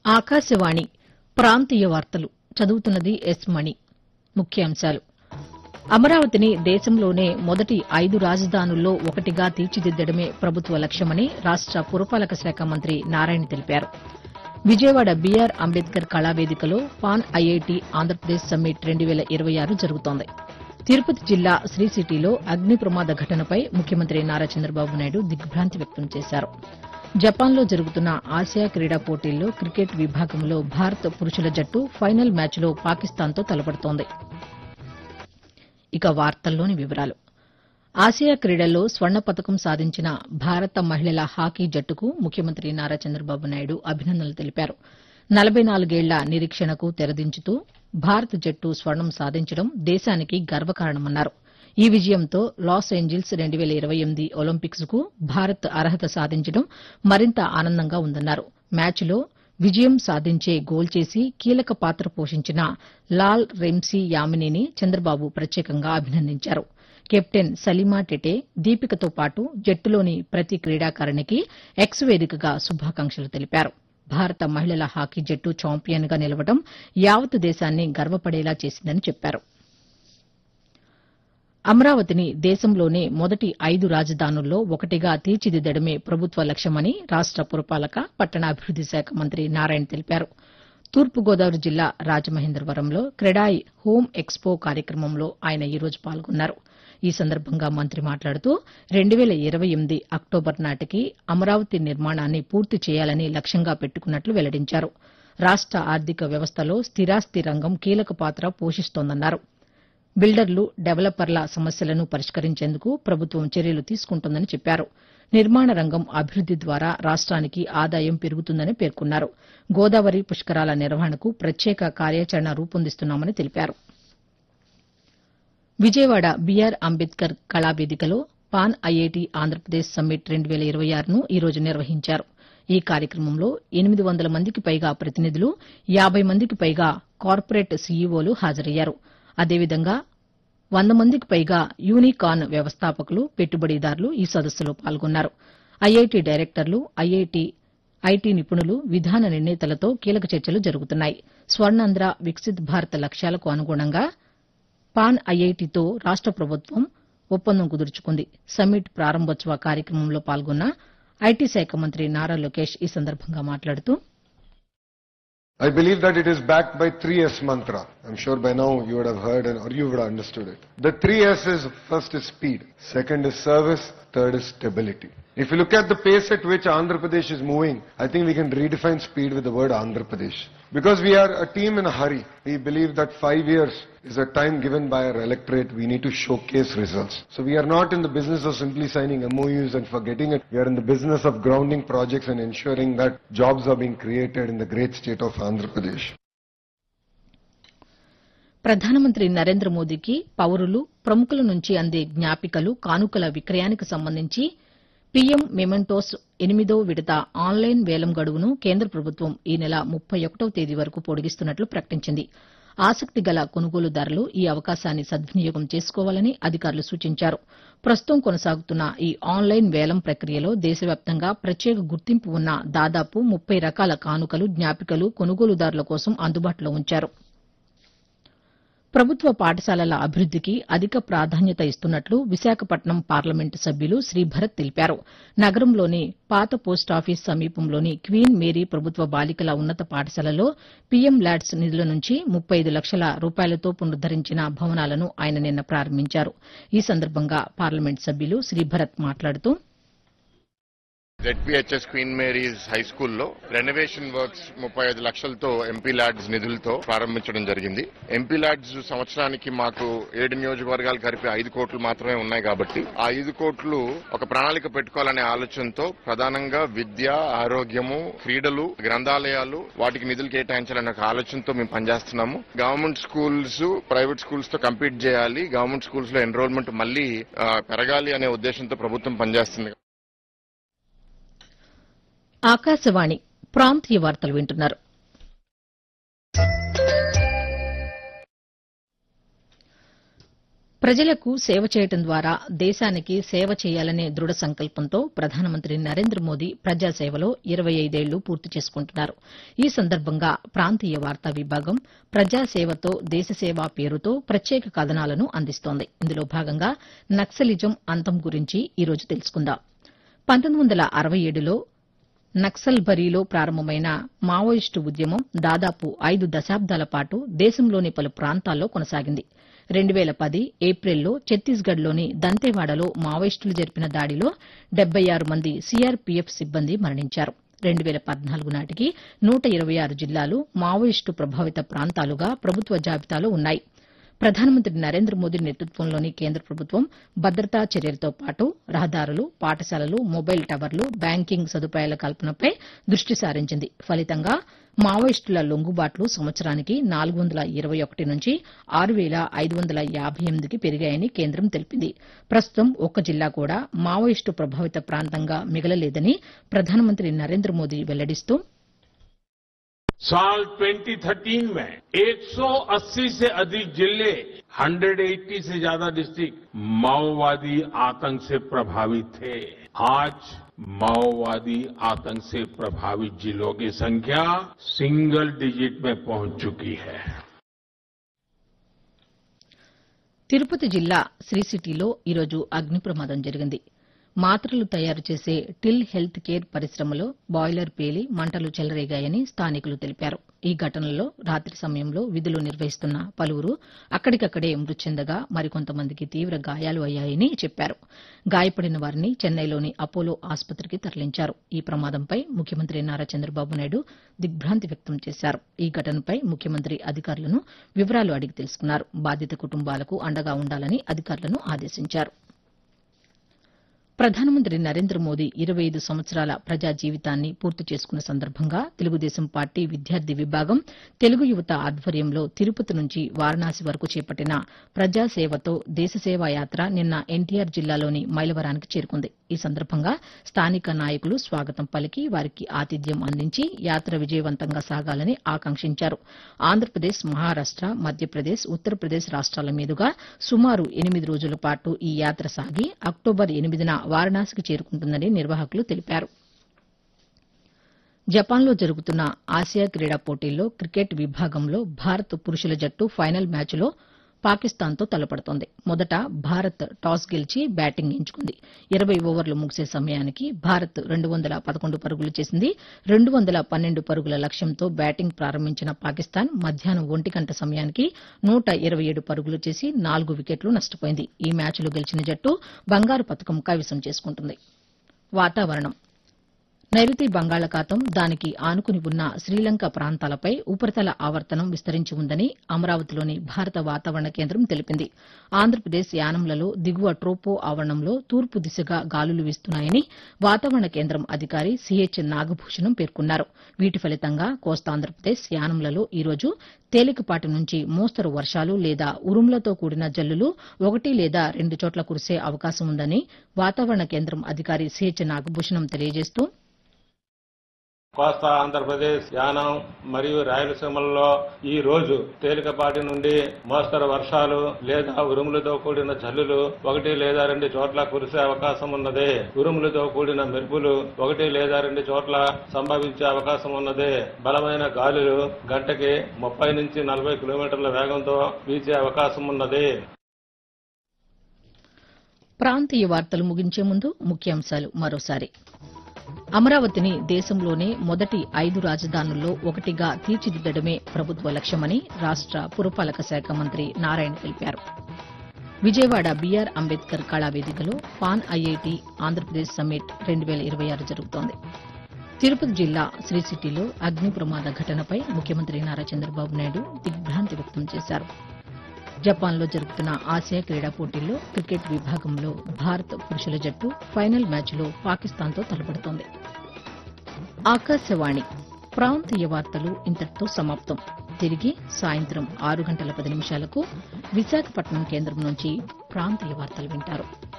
ఆకాశవాణి ప్రాంతీయ వార్తలు చదువుతున్నది ఎస్ మణి ముఖ్యాంశాలు అమరావతిని దేశంలోనే మొదటి ఐదు రాజధానుల్లో ఒకటిగా తీర్చిదిద్దడమే ప్రభుత్వ లక్ష్యమని రాష్ట పురపాలక శాఖ మంత్రి నారాయణ తెలిపారు Vijayawada BR Ambedkar కళావేదికలో pan IIT Andhra Pradesh summit రెండు వేల ఇరవై ఆరు జరుగుతోంది తిరుపతి జిల్లా శ్రీ సిటీలో అగ్ని ప్రమాద ఘటనపై ముఖ్యమంత్రి నారా చంద్రబాబు నాయుడు దిగ్భ్రాంతి వ్యక్తం చేశారు జపాన్లో జరుగుతున్న ఆసియా క్రీడా పోటీల్లో క్రికెట్ విభాగంలో భారత పురుషుల జట్టు ఫైనల్ మ్యాచ్లో పాకిస్తాన్తో తలపడుతోంది ఇక వార్తల్లోని వివరాలు ఆసియా క్రీడల్లో స్వర్ణ పతకం సాధించిన భారత మహిళల హాకీ జట్టుకు ముఖ్యమంత్రి నారా చంద్రబాబు నాయుడు అభినందనలు తెలిపారు నలభై నాలుగేళ్ల నిరీక్షణకు తెరదించుతూ భారత జట్టు స్వర్ణం సాధించడం దేశానికి గర్వకారణమన్నారు ఈ విజయంతో లాస్ ఏంజిల్స్ రెండు వేల ఇరవై ఎనిమిది ఒలింపిక్స్ కు భారత్ అర్హత సాధించడం మరింత ఆనందంగా ఉందన్నారు మ్యాచ్లో విజయం సాధించే గోల్ చేసి కీలక పాత్ర పోషించిన లాల్ రెమ్సీ యామినీని చంద్రబాబు ప్రత్యేకంగా అభినందించారు కెప్టెన్ సలీమా టెటే దీపికతో పాటు జట్టులోని ప్రతి క్రీడాకారిణికి ఎక్స్ వేదికగా శుభాకాంక్షలు తెలిపారు భారత మహిళల హాకీ జట్టు ఛాంపియన్గా నిలవడం యావత్ దేశాన్ని గర్వపడేలా చేసిందని చెప్పారు అమరావతిని దేశంలోనే మొదటి ఐదు రాజధానుల్లో ఒకటిగా తీర్చిదిద్దడమే ప్రభుత్వ లక్ష్యమని రాష్ట పురపాలక పట్టణాభివృద్ది శాఖ మంత్రి నారాయణ తెలిపారు తూర్పుగోదావరి జిల్లా రాజమహేంద్రవరంలో క్రెడాయి హోమ్ ఎక్స్పో కార్యక్రమంలో ఆయన ఈ రోజు పాల్గొన్నారు ఈ సందర్భంగా మంత్రి మాట్లాడుతూ రెండు వేల ఇరవై ఎనిమిది అక్టోబర్ నాటికి అమరావతి నిర్మాణాన్ని పూర్తి చేయాలని లక్ష్యంగా పెట్టుకున్నట్లు వెల్లడించారు రాష్ట ఆర్థిక వ్యవస్థలో స్థిరాస్తి రంగం కీలక పాత్ర పోషిస్తోందన్నారు బిల్డర్లు డెవలపర్ల సమస్యలను పరిష్కరించేందుకు ప్రభుత్వం చర్యలు తీసుకుంటోందని చెప్పారు నిర్మాణ రంగం అభివృద్ది ద్వారా రాష్ట్రానికి ఆదాయం పెరుగుతుందని పేర్కొన్నారు గోదావరి పుష్కరాల నిర్వహణకు ప్రత్యేక కార్యాచరణ రూపొందిస్తున్నామని తెలిపారు Vijayawada BR Ambedkar కళావేదికలో pan IIT Andhra Pradesh summit రెండు వేల ఇరవై ఆరును ఈ రోజు నిర్వహించారు ఈ కార్యక్రమంలో ఎనిమిది వందల మందికి పైగా ప్రతినిధులు యాబై మందికి పైగా కార్పొరేట్ సీఈఓలు హాజరయ్యారు అదేవిధంగా వంద మందికి పైగా యూనికాన్ వ్యవస్థాపకులు పెట్టుబడిదారులు ఈ సదస్సులో పాల్గొన్నారు ఐఐటి డైరెక్టర్లు ఐఐటి ఐటీ నిపుణులు విధాన నిర్ణేతలతో కీలక చర్చలు జరుగుతున్నాయి స్వర్ణాంధ్ర వికసిత్ భారత్ లక్ష్యాలకు అనుగుణంగా పాన్ ఐఐటితో రాష్ట ప్రభుత్వం ఒప్పందం కుదుర్చుకుంది సమ్మిట్ ప్రారంభోత్సవ కార్యక్రమంలో పాల్గొన్న ఐటీ శాఖ మంత్రి నారా లోకేష్ ఈ సందర్భంగా మాట్లాడుతూ I believe that it is backed by 3S mantra. I'm sure by now you would have heard and, or you would have understood it. The 3S is first is speed, second is service, third is stability. If you look at the pace at which Andhra Pradesh is moving, I think we can redefine speed with the word Andhra Pradesh. Because we are a team in a hurry. We believe that five years is a time given by our electorate. We need to showcase results. So we are not in the business of simply signing MOUs and forgetting it. We are in the business of grounding projects and ensuring that jobs are being created in the great state of Andhra Pradesh. ప్రధానమంత్రి నరేంద్ర మోదీకి పౌరులు ప్రముఖుల నుంచి అందే జ్ఞాపికలు కానుకల విక్రయానికి సంబంధించి PM mementos ఎనిమిదో విడత ఆన్లైన్ వేలం గడువును కేంద్ర ప్రభుత్వం ఈ నెల ముప్పై ఒకటవ తేదీ వరకు పొడిగిస్తున్నట్లు ప్రకటించింది ఆసక్తి గల కొనుగోలుదారులు ఈ అవకాశాన్ని సద్వినియోగం చేసుకోవాలని అధికారులు సూచించారు ప్రస్తుతం కొనసాగుతున్న ఈ ఆన్లైన్ వేలం ప్రక్రియలో దేశవ్యాప్తంగా ప్రత్యేక గుర్తింపు ఉన్న దాదాపు ముప్పై రకాల కానుకలు జ్ఞాపికలు కొనుగోలుదారుల కోసం అందుబాటులో ఉంచారు ప్రభుత్వ పాఠశాలల అభివృద్దికి అధిక ప్రాధాన్యత ఇస్తున్నట్లు విశాఖపట్నం పార్లమెంటు సభ్యులు శ్రీభరత్ తెలిపారు నగరంలోని పాత పోస్టాఫీస్ సమీపంలోని క్వీన్ మేరీ ప్రభుత్వ బాలికల ఉన్నత పాఠశాలలో పీఎం ల్యాడ్స్ నిధుల నుంచి ముప్పై ఐదు లక్షల రూపాయలతో పునరుద్దరించిన భవనాలను ఆయన నిన్న ప్రారంభించారు ఈ సందర్భంగా పార్లమెంటు సభ్యులు శ్రీభరత్ మాట్లాడుతూ జెడ్పీహెచ్ఎస్ క్వీన్ మేరీస్ హై స్కూల్లో రెనోవేషన్ వర్క్స్ ముప్పై ఐదు లక్షలతో ఎంపీ ల్యాడ్స్ నిధులతో ప్రారంభించడం జరిగింది ఎంపీ ల్యాడ్స్ సంవత్సరానికి మాకు ఏడు నియోజకవర్గాలు కలిపి ఐదు కోట్లు మాత్రమే ఉన్నాయి కాబట్టి ఆ ఐదు కోట్లు ఒక ప్రణాళిక పెట్టుకోవాలనే ఆలోచనతో ప్రధానంగా విద్య ఆరోగ్యము క్రీడలు గ్రంథాలయాలు వాటికి నిధులు కేటాయించాలనే ఒక ఆలోచనతో మేము పనిచేస్తున్నాము గవర్నమెంట్ స్కూల్స్ ప్రైవేట్ స్కూల్స్ తో కంపీట్ చేయాలి గవర్నమెంట్ స్కూల్స్ లో ఎన్రోల్మెంట్ మళ్ళీ ఆ, పెరగాలి అనే ఉద్దేశంతో ప్రభుత్వం పనిచేస్తుంది ఆకాశవాణి ప్రాంతీయ వార్తలు వింటున్నారు ప్రజలకు సేవ చేయడం ద్వారా దేశానికి సేవ చేయాలనే దృఢ సంకల్పంతో ప్రధానమంత్రి నరేంద్ర మోదీ ప్రజాసేవలో ఇరవై ఐదేళ్లు పూర్తి చేసుకుంటున్నారు ఈ సందర్భంగా ప్రాంతీయ వార్తా విభాగం ప్రజాసేవతో దేశసేవ పేరుతో ప్రత్యేక కథనాలను అందిస్తోంది ఇందులో భాగంగా నక్సలిజం అంతం గురించి ఈ రోజు తెలుసుకుందాం పంతొమ్మిది వందల అరవై ఏడులో నక్సల్ బరీలో ప్రారంభమైన మావోయిస్టు ఉద్యమం దాదాపు ఐదు దశాబ్దాల పాటు దేశంలోని పలు ప్రాంతాల్లో కొనసాగింది రెండు వేల పది ఏప్రిల్లో ఛత్తీస్గఢ్లోని దంతేవాడలో మావోయిస్టులు జరిపిన దాడిలో డెబ్బై ఆరు మంది సీఆర్పీఎఫ్ సిబ్బంది మరణించారు రెండు వేల పద్నాలుగు నాటికి నూట ఇరవై ఆరు జిల్లాలు మావోయిస్టు ప్రభావిత ప్రాంతాలుగా ప్రభుత్వ జాబితాలో ఉన్నాయి ప్రధానమంత్రి నరేంద్ర మోదీ నేతృత్వంలోని కేంద్ర ప్రభుత్వం భద్రతా చర్యలతో పాటు రహదారులు పాఠశాలలు మొబైల్ టవర్లు బ్యాంకింగ్ సదుపాయాల కల్పనపై దృష్టి సారించింది ఫలితంగా మావోయిస్టుల లొంగుబాట్లు సంవత్సరానికి నాలుగు వందల ఇరవై ఒకటి నుంచి ఆరు వేల ఐదు వందల యాభై ఎనిమిదికి పెరిగాయని కేంద్రం తెలిపింది ప్రస్తుతం ఒక్క జిల్లా కూడా మావోయిస్టు ప్రభావిత ప్రాంతంగా మిగలలేదని ప్రధానమంత్రి నరేంద్ర మోదీ వెల్లడిస్తూ साल 2013 में 180 से अधिक जिले 180 से ज्यादा डिस्ट्रिक्ट माओवादी आतंक से प्रभावित थे आज माओवादी आतंक से प्रभावित जिलों की संख्या सिंगल डिजिट में पहुंच चुकी है తిరుపతి జిల్లా శ్రీ సిటీలో ఈరోజు అగ్ని ప్రమాదం జరిగింది మాత్రలు తయారు చేసే టిల్ హెల్త్ కేర్ పరిశ్రమలో బాయిలర్ పేలి మంటలు చెలరేగాయని స్థానికులు తెలిపారు ఈ ఘటనలో రాత్రి సమయంలో విధులు నిర్వహిస్తున్న పలువురు అక్కడికక్కడే మృతి చెందగా మరికొంతమందికి తీవ్ర గాయాలు అయ్యాయని చెప్పారు గాయపడిన వారిని చెన్నైలోని అపోలో ఆసుపత్రికి తరలించారు ఈ ప్రమాదంపై ముఖ్యమంత్రి నారా చంద్రబాబు నాయుడు దిగ్భ్రాంతి వ్యక్తం చేశారు ఈ ఘటనపై ముఖ్యమంత్రి అధికారులను వివరాలు అడిగి తెలుసుకున్నారు బాధిత కుటుంబాలకు అండగా ఉండాలని అధికారులను ఆదేశించారు ప్రధానమంత్రి నరేంద్ర మోదీ ఇరవై ఐదు సంవత్సరాల ప్రజా జీవితాన్ని పూర్తి చేసుకున్న సందర్భంగా తెలుగుదేశం పార్టీ విద్యార్థి విభాగం తెలుగు యువత ఆధ్వర్యంలో తిరుపతి నుంచి వారణాసి వరకు చేపట్టిన ప్రజాసేవతో దేశసేవా యాత్ర నిన్న ఎన్టీఆర్ జిల్లాలోని మైలవరానికి చేరుకుంది ఈ సందర్భంగా స్థానిక నాయకులు స్వాగతం పలికి వారికి ఆతిథ్యం అందించి యాత్ర విజయవంతంగా సాగాలని ఆకాంక్షించారు ఆంధ్రప్రదేశ్ మహారాష్ట మధ్యప్రదేశ్ ఉత్తరప్రదేశ్ రాష్ట్రాల మీదుగా సుమారు ఎనిమిది రోజుల పాటు ఈ యాత్ర సాగి అక్టోబర్ ఎనిమిదిన వారణాసికి చేరుకుంటుందని నిర్వాహకులు తెలిపారు జపాన్లో జరుగుతున్న ఆసియా క్రీడా పోటీల్లో క్రికెట్ విభాగంలో భారత్ పురుషుల జట్టు ఫైనల్ మ్యాచ్లో పాకిస్తాన్తో తలపడుతోంది మొదట భారత్ టాస్ గెలిచి బ్యాటింగ్ ఎంచుకుంది ఇరవై ఓవర్లు ముగిసే సమయానికి భారత్ రెండు వందల పదకొండు పరుగులు చేసింది రెండు వందల పన్నెండు పరుగుల లక్ష్యంతో బ్యాటింగ్ ప్రారంభించిన పాకిస్తాన్ మధ్యాహ్నం ఒంటి గంట సమయానికి నూట ఇరవై ఏడు పరుగులు చేసి నాలుగు వికెట్లు నష్టపోయింది ఈ మ్యాచ్లో గెలిచిన జట్టు బంగారు పతకం కైవసం చేసుకుంటుంది వాతావరణం నైరుతి బంగాళాఖాతం దానికి ఆనుకుని ఉన్న శ్రీలంక ప్రాంతాలపై ఉపరితల ఆవర్తనం విస్తరించి ఉందని అమరావతిలోని భారత వాతావరణ కేంద్రం తెలిపింది ఆంధ్రప్రదేశ్ యానంలలో దిగువ ట్రోపో ఆవరణంలో తూర్పు దిశగా గాలులు వీస్తున్నాయని వాతావరణ కేంద్రం అధికారి సిహెచ్ నాగభూషణం పేర్కొన్నారు వీటి ఫలితంగా కోస్తాంధ్రప్రదేశ్ యానంలలో ఈరోజు తేలికపాటి నుంచి మోస్తరు వర్షాలు లేదా ఉరుములతో కూడిన జల్లులు ఒకటి లేదా రెండు చోట్ల కురిసే అవకాశం ఉందని వాతావరణ కేంద్రం అధికారి సిహెచ్ నాగభూషణం తెలియజేస్తూ కోస్తా ఆంధ్రప్రదేశ్ యానం మరియు రాయలసీమల్లో ఈ రోజు తేలికపాటి నుండి మోస్తరు వర్షాలు లేదా ఉరుములతో కూడిన జల్లులు ఒకటి లేదా రెండు చోట్ల కురిసే అవకాశం ఉన్నది ఉరుములతో కూడిన మెరుపులు ఒకటి లేదా రెండు చోట్ల సంభవించే అవకాశం ఉన్నది బలమైన గాలులు గంటకి ముప్పై నుంచి నలభై కిలోమీటర్ల వేగంతో వీచే అవకాశం ఉన్నది ప్రాంతీయ వార్తలు ముగించే ముందు ముఖ్యాంశాలు మరోసారి అమరావతిని దేశంలోనే మొదటి ఐదు రాజధానుల్లో ఒకటిగా తీర్చిదిద్దడమే ప్రభుత్వ లక్ష్యమని రాష్ట పురపాలక శాఖ మంత్రి నారాయణ తెలిపారు Vijayawada BR Ambedkar కళావేదికలో pan IIT Andhra Pradesh summit రెండు వేల ఇరవై ఆరు జరుగుతోంది తిరుపతి జిల్లా శ్రీ సిటీలో అగ్ని ప్రమాద ఘటనపై ముఖ్యమంత్రి నారా చంద్రబాబు నాయుడు దిగ్భ్రాంతి వ్యక్తం చేశారు జపాన్లో జరుగుతున్న ఆసియా క్రీడా పోటీల్లో క్రికెట్ విభాగంలో భారత్ పురుషుల జట్టు ఫైనల్ మ్యాచ్లో పాకిస్తాన్తో తలపడుతోంది ఆకాశవాణి ప్రాంతీయ వార్తలు ఇంతటితో సమాప్తం తిరిగి సాయంత్రం ఆరు గంటల పది నిమిషాలకు విశాఖపట్నం కేంద్రం నుంచి ప్రాంతీయ వార్తలు వింటారు